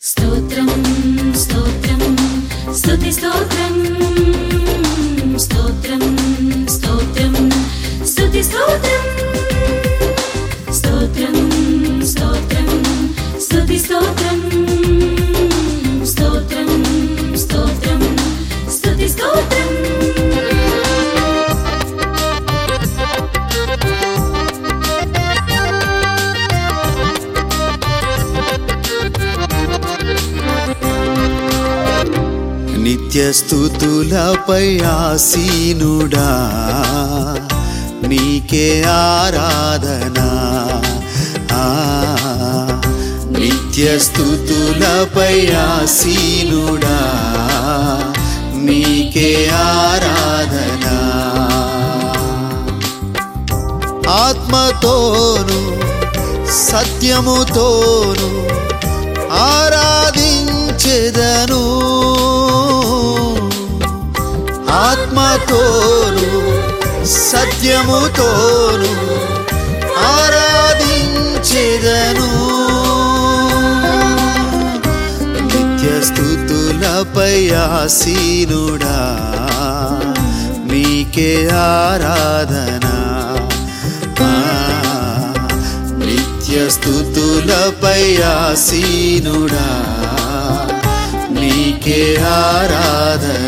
స్తోత్రం స్తోత్రం స్తుతి స్తోత్రం స్తోత్రం స్తోత్రం స్తుతి స్తోత్రం స్తోత్రం స్తోత్రం స్తుతి స్తోత్రం స్తోత్రం స్తోత్రం స్తుతి స్తోత్రం నిత్య స్థుతులపై ఆసీనుడా నీకే ఆరాధన ఆ, నిత్య స్థుతులపై ఆసీనుడా నీకే ఆరాధన ఆత్మతోను సత్యముతోను ఆరాధించెదను ఆత్మతోను సత్యముతోను ఆరాధించెదను నిత్య స్థుతులపై ఆసీనుడా నీకే ఆరాధన ఆ, నిత్య స్థుతులపై ఆసీనుడా నీకే ఆరాధన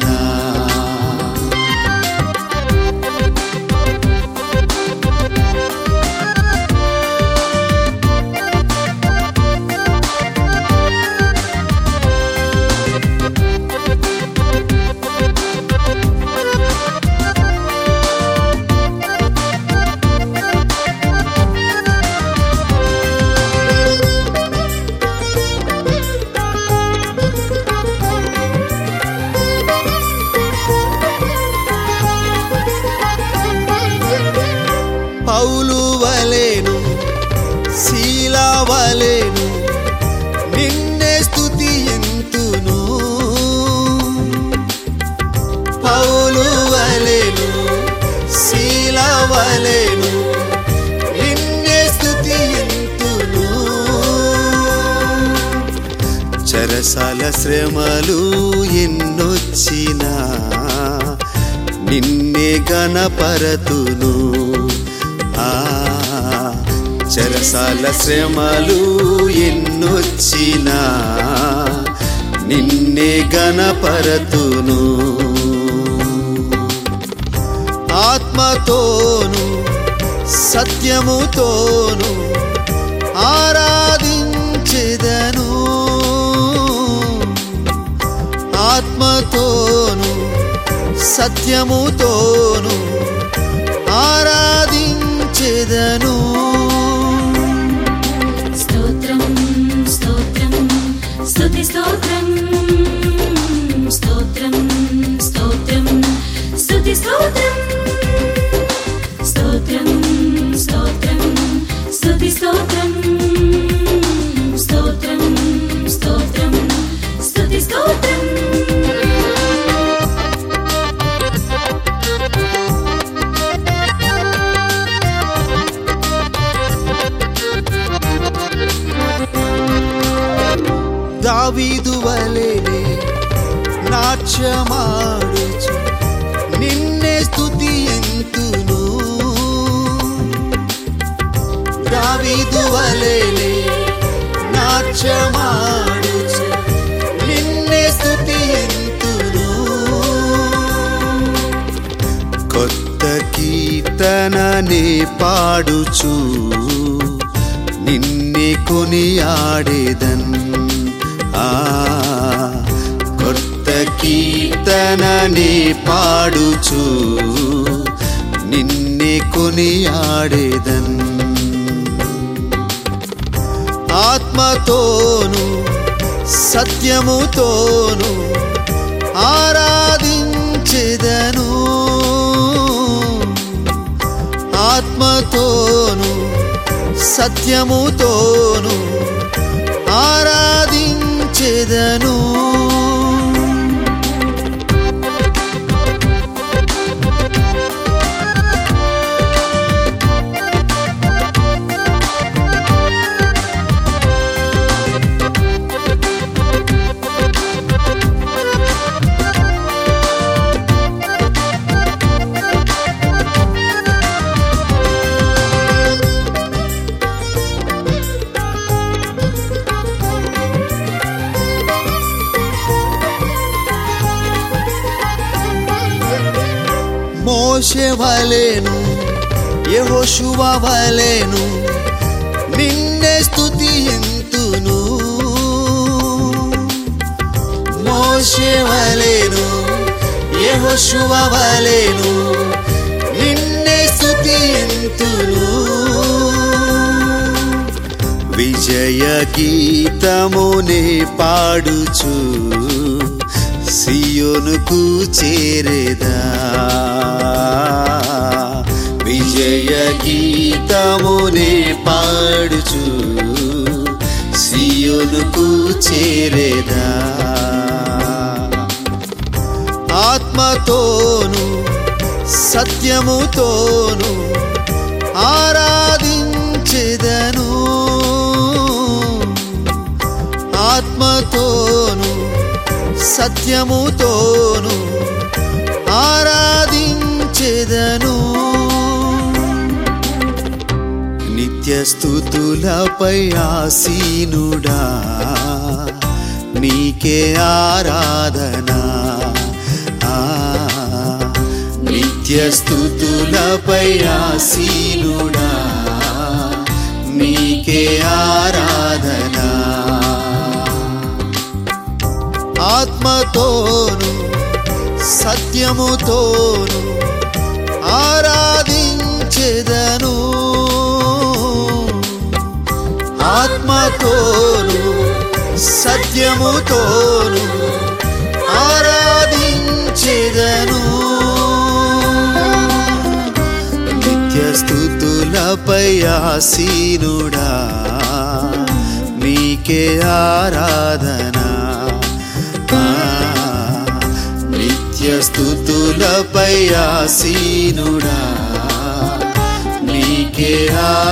పౌలు వలెను శీలా వలెను నిన్నే స్తుతి ఎంతును పౌలు వలెను శీలా వలెను నిన్నే స్తుతి ఎంతును చెరసాల శ్రమలు ఎన్నొచ్చినా నిన్నే గణపరతును ఆ చెరసాల శ్రమలు ఎన్నొచ్చినా నిన్నే గణపరతును ఆత్మతోను సత్యముతోను ఆరాధించెదను ఆత్మతోను సత్యముతోను ఆరాధించెదను స్తోత్రం స్తోత్రం స్తుతి స్తోత్రం స్తోత్రం స్తోత్రం స్తుతి స్తోత్రం స్తోత్రం స్తోత్రం స్తుతి స్తోత్రం స్తోత్రం స్తోత్రం స్తుతి స్తోత్రం దావీదు వలెనే నాట్యమాడుచు నిన్నే స్తుతి ఎంతును దావీదు వలెనే నాట్యమాడుచు నిన్నే స్తుతి ఎంతును కొత్త కీర్తననే పాడుచు నిన్నే కొనియాడేదన్ ఆ కొత్త కీర్తననే పాడుచు నిన్నే కొనియాడేదన్ ఆత్మతోను సత్యముతోను ఆరాధించెదను ఆత్మతోను సత్యముతోను ఆరాధించెదను మోషే వలెను యెహోషువ వలెను నిన్నే స్తుతియంతును మోషే వలెను యెహోషువ వలెను నిన్నే స్తుతియంతును విజయ గీతమునే పాడుచు సియోనుకు చేరేదా విజయ గీతమునే పాడుచు సియోనుకు చేరేదా ఆత్మతోను సత్యముతోను ఆరాధించెదను ఆత్మతోను సత్యముతోను ఆరాధించెదను నిత్య స్థుతులపై ఆసీనుడా నీకే ఆరాధన ఆ, నిత్య స్థుతులపై ఆసీనుడా నీకే ఆరాధన ఆత్మతోను సత్యముతోను ఆరాధించెదను ఆత్మతోను సత్యముతోను ఆరాధించెదను నిత్య స్థుతులపై ఆసీనుడా నీకే ఆరాధన ఆ, నిత్య స్థుతులపై ఆసీనుడా నీకే